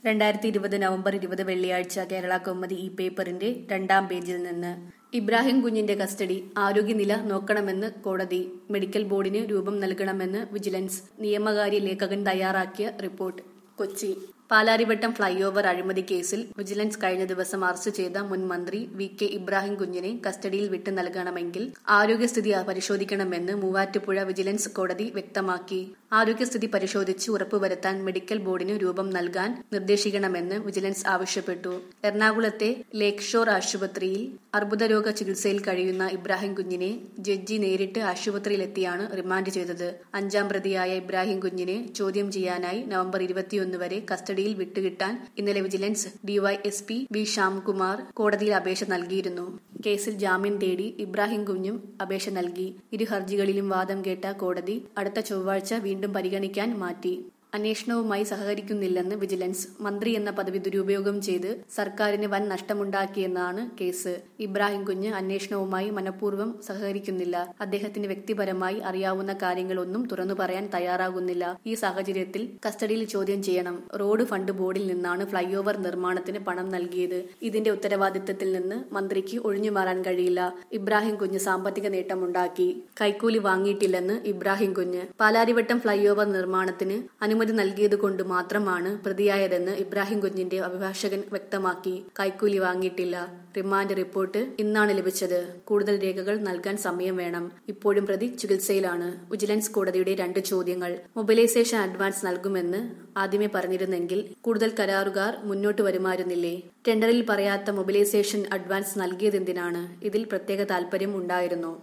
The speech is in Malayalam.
രണ്ടായിരത്തി ഇരുപത് നവംബർ ഇരുപത് വെള്ളിയാഴ്ച കേരള കൗമുദി ഈ പേപ്പറിന്റെ രണ്ടാം പേജിൽ നിന്ന് ഇബ്രാഹിം കുഞ്ഞിന്റെ കസ്റ്റഡി ആരോഗ്യനില നോക്കണമെന്ന് കോടതി മെഡിക്കൽ ബോർഡിന് രൂപം നൽകണമെന്ന് വിജിലൻസ് നിയമകാര്യ ലേഖകൻ തയ്യാറാക്കിയ report Kochi Palarivattom flyover അഴിമതി കേസിൽ വിജിലൻസ് കഴിഞ്ഞ ദിവസം അറസ്റ്റ് ചെയ്ത മുൻ മന്ത്രി വി കെ ഇബ്രാഹിം കുഞ്ഞിനെ കസ്റ്റഡിയിൽ വിട്ടു നൽകണമെങ്കിൽ ആരോഗ്യസ്ഥിതി പരിശോധിക്കണമെന്ന് മൂവാറ്റുപുഴ വിജിലൻസ് കോടതി വ്യക്തമാക്കി ആരോഗ്യസ്ഥിതി പരിശോധിച്ച് ഉറപ്പുവരുത്താൻ മെഡിക്കൽ ബോർഡിന് രൂപം നൽകാൻ നിർദ്ദേശിക്കണമെന്ന് വിജിലൻസ് ആവശ്യപ്പെട്ടു എറണാകുളത്തെ ലേക്ക് ഷോർ ആശുപത്രിയിൽ അർബുദരോഗ ചികിത്സയിൽ കഴിയുന്ന ഇബ്രാഹിം കുഞ്ഞിനെ ജഡ്ജി നേരിട്ട് ആശുപത്രിയിലെത്തിയാണ് റിമാൻഡ് ചെയ്തത് അഞ്ചാം പ്രതിയായ ഇബ്രാഹിം കുഞ്ഞിനെ ചോദ്യം ചെയ്യാനായി നവംബർ ഇരുപത്തിയൊന്ന് വരെ കസ്റ്റഡിയിൽ വിട്ടുകിട്ടാൻ ഇന്നലെ വിജിലൻസ് ഡിവൈഎസ്പി വി ശ്യാംകുമാർ കോടതിയിൽ അപേക്ഷ നൽകിയിരുന്നു കേസിൽ ജാമ്യം തേടി ഇബ്രാഹിം കുഞ്ഞും അപേക്ഷ നൽകി ഇരു ഹർജികളിലും വാദം കേട്ട കോടതി അടുത്ത ചൊവ്വാഴ്ച വീണ്ടും പരിഗണിക്കാൻ മാറ്റി അന്വേഷണവുമായി സഹകരിക്കുന്നില്ലെന്ന് വിജിലൻസ് മന്ത്രി എന്ന പദവി ദുരുപയോഗം ചെയ്ത് സർക്കാരിന് വൻ നഷ്ടമുണ്ടാക്കിയെന്നാണ് കേസ് ഇബ്രാഹിം കുഞ്ഞ് അന്വേഷണവുമായി മനഃപൂർവ്വം സഹകരിക്കുന്നില്ല അദ്ദേഹത്തിന് വ്യക്തിപരമായി അറിയാവുന്ന കാര്യങ്ങളൊന്നും തുറന്നു പറയാൻ തയ്യാറാകുന്നില്ല ഈ സാഹചര്യത്തിൽ കസ്റ്റഡിയിൽ ചോദ്യം ചെയ്യണം റോഡ് ഫണ്ട് ബോർഡിൽ നിന്നാണ് ഫ്ളൈ ഓവർ നിർമ്മാണത്തിന് പണം നൽകിയത് ഇതിന്റെ ഉത്തരവാദിത്തത്തിൽ നിന്ന് മന്ത്രിക്ക് ഒഴിഞ്ഞുമാറാൻ കഴിയില്ല ഇബ്രാഹിം കുഞ്ഞ് സാമ്പത്തിക നേട്ടമുണ്ടാക്കി കൈക്കൂലി വാങ്ങിയിട്ടില്ലെന്ന് ഇബ്രാഹിം കുഞ്ഞ് പാലാരിവട്ടം ഫ്ളൈ ഓവർ നിർമ്മാണത്തിന് അനുമതി നൽകിയത് കൊണ്ട് മാത്രമാണ് പ്രതിയായതെന്ന് ഇബ്രാഹിം കുഞ്ഞിന്റെ അഭിഭാഷകൻ വ്യക്തമാക്കി കൈക്കൂലി വാങ്ങിയിട്ടില്ല റിമാൻഡ് റിപ്പോർട്ട് ഇന്നാണ് ലഭിച്ചത് കൂടുതൽ രേഖകൾ നൽകാൻ സമയം വേണം ഇപ്പോഴും പ്രതി ചികിത്സയിലാണ് വിജിലൻസ് കോടതിയുടെ രണ്ട് ചോദ്യങ്ങൾ മൊബിലൈസേഷൻ അഡ്വാൻസ് നൽകുമെന്ന് ആദ്യമേ പറഞ്ഞിരുന്നെങ്കിൽ കൂടുതൽ കരാറുകാർ മുന്നോട്ട് വരുമായിരുന്നില്ലേ ടെൻഡറിൽ പറയാത്ത മൊബിലൈസേഷൻ അഡ്വാൻസ് നൽകിയതെന്തിനാണ് ഇതിൽ പ്രത്യേക താൽപര്യം ഉണ്ടായിരുന്നോ